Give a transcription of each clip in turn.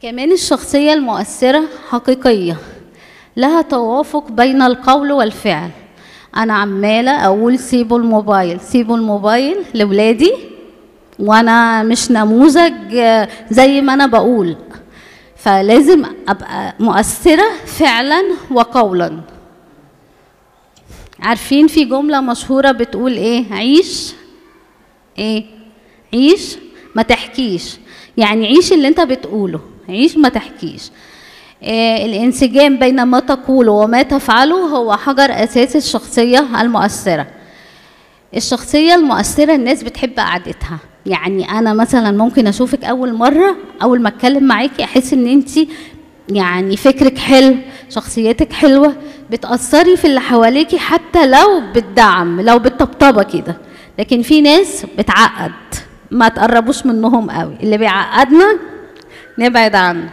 كمان الشخصية المؤثرة حقيقية لها توافق بين القول والفعل أنا عمالة أقول سيبوا الموبايل سيبوا الموبايل لولادي وأنا مش نموذج آه، زي ما أنا بقول فلازم أبقى مؤثرة فعلا وقولا عارفين في جملة مشهورة بتقول إيه عيش إيه عيش ما تحكيش يعني عيش اللي أنت بتقوله عيش ما تحكيش آه، الانسجام بين ما تقوله وما تفعله هو حجر أساس الشخصية المؤثرة الشخصية المؤثرة الناس بتحب قعدتها يعني أنا مثلا ممكن أشوفك أول مرة أول ما أتكلم معاكي أحس إن أنت يعني فكرك حلو شخصيتك حلوة بتأثري في اللي حواليكي حتى لو بالدعم لو بالطبطبة كده لكن في ناس بتعقد ما تقربوش منهم قوي اللي بيعقدنا نبعد عنه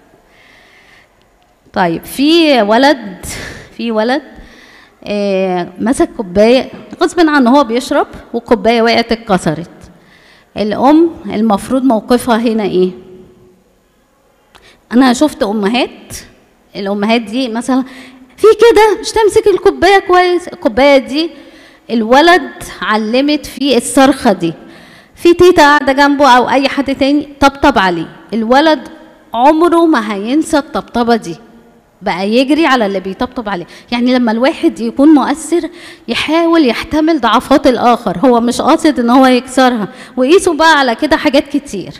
طيب في ولد في ولد آه مسك كوبايه غصب عنه هو بيشرب والكوبايه وقعت اتكسرت الام المفروض موقفها هنا ايه انا شفت امهات الامهات دي مثلا في كده مش تمسك الكوبايه كويس الكوبايه دي الولد علمت فيه الصرخه دي في تيتا قاعده جنبه او اي حد تاني طبطب عليه الولد عمره ما هينسى الطبطبه دي بقى يجري على اللي بيطبطب عليه يعني لما الواحد يكون مؤثر يحاول يحتمل ضعفات الاخر هو مش قاصد ان هو يكسرها وقيسوا بقى على كده حاجات كتير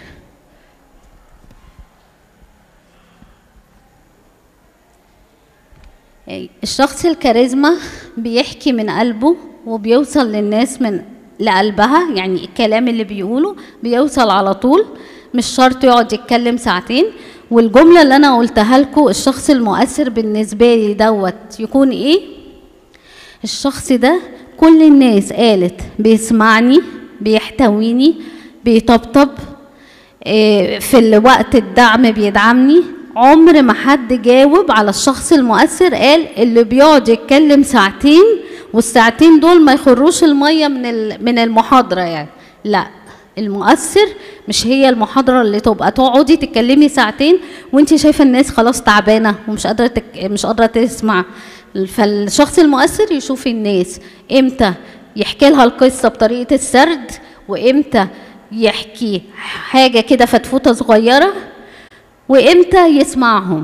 الشخص الكاريزما بيحكي من قلبه وبيوصل للناس من لقلبها يعني الكلام اللي بيقوله بيوصل على طول مش شرط يقعد يتكلم ساعتين والجملة اللي أنا قلتها لكم الشخص المؤثر بالنسبة لي دوت يكون إيه؟ الشخص ده كل الناس قالت بيسمعني بيحتويني بيطبطب إيه، في الوقت الدعم بيدعمني عمر ما حد جاوب على الشخص المؤثر قال اللي بيقعد يتكلم ساعتين والساعتين دول ما يخروش الميه من ال- من المحاضره يعني لا المؤثر مش هي المحاضره اللي تبقى تقعدي تتكلمي ساعتين وانت شايفه الناس خلاص تعبانه ومش قادره تك... مش قادره تسمع فالشخص المؤثر يشوف الناس امتى يحكي لها القصه بطريقه السرد وامتى يحكي حاجه كده فتفوته صغيره وامتى يسمعهم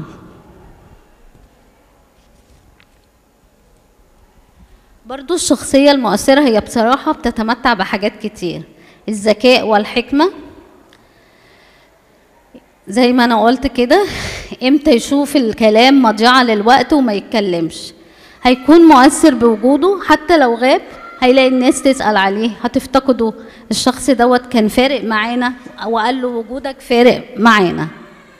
برضو الشخصية المؤثرة هي بصراحة بتتمتع بحاجات كتير الذكاء والحكمة زي ما انا قلت كده امتى يشوف الكلام مضيعة للوقت وما يتكلمش هيكون مؤثر بوجوده حتى لو غاب هيلاقي الناس تسأل عليه هتفتقده الشخص دوت كان فارق معانا وقال له وجودك فارق معانا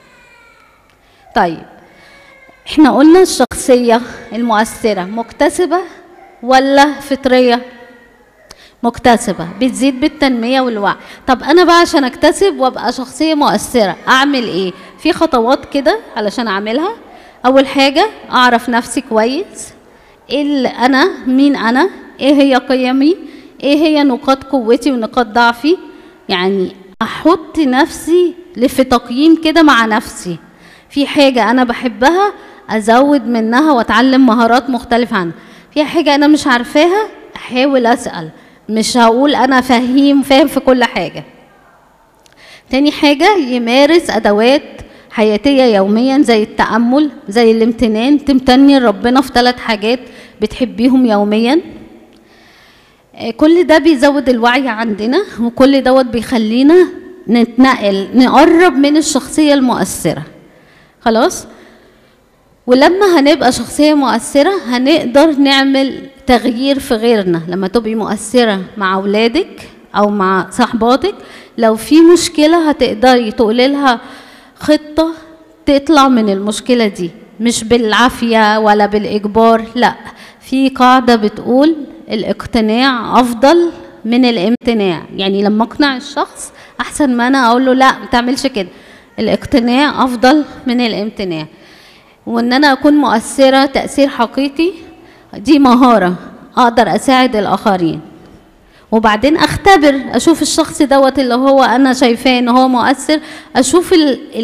طيب احنا قلنا الشخصية المؤثرة مكتسبة ولا فطرية مكتسبة بتزيد بالتنمية والوعي طب أنا بقى عشان أكتسب وأبقى شخصية مؤثرة أعمل إيه؟ في خطوات كده علشان أعملها أول حاجة أعرف نفسي كويس إيه اللي أنا مين أنا إيه هي قيمي إيه هي نقاط قوتي ونقاط ضعفي يعني أحط نفسي في تقييم كده مع نفسي في حاجة أنا بحبها أزود منها وأتعلم مهارات مختلفة عنها في حاجة أنا مش عارفاها أحاول أسأل مش هقول أنا فهيم فاهم في كل حاجة تاني حاجة يمارس أدوات حياتية يوميا زي التأمل زي الامتنان تمتني لربنا في ثلاث حاجات بتحبيهم يوميا آه، كل ده بيزود الوعي عندنا وكل دوت بيخلينا نتنقل نقرب من الشخصية المؤثرة خلاص ولما هنبقى شخصية مؤثرة هنقدر نعمل تغيير في غيرنا لما تبقي مؤثرة مع أولادك أو مع صحباتك لو في مشكلة هتقدري تقولي لها خطة تطلع من المشكلة دي مش بالعافية ولا بالإجبار لا في قاعدة بتقول الاقتناع أفضل من الامتناع يعني لما أقنع الشخص أحسن ما أنا أقول له لا ما تعملش كده الاقتناع أفضل من الامتناع وان انا اكون مؤثره تاثير حقيقي دي مهاره اقدر اساعد الاخرين وبعدين اختبر اشوف الشخص دوت اللي هو انا شايفاه ان هو مؤثر اشوف ال-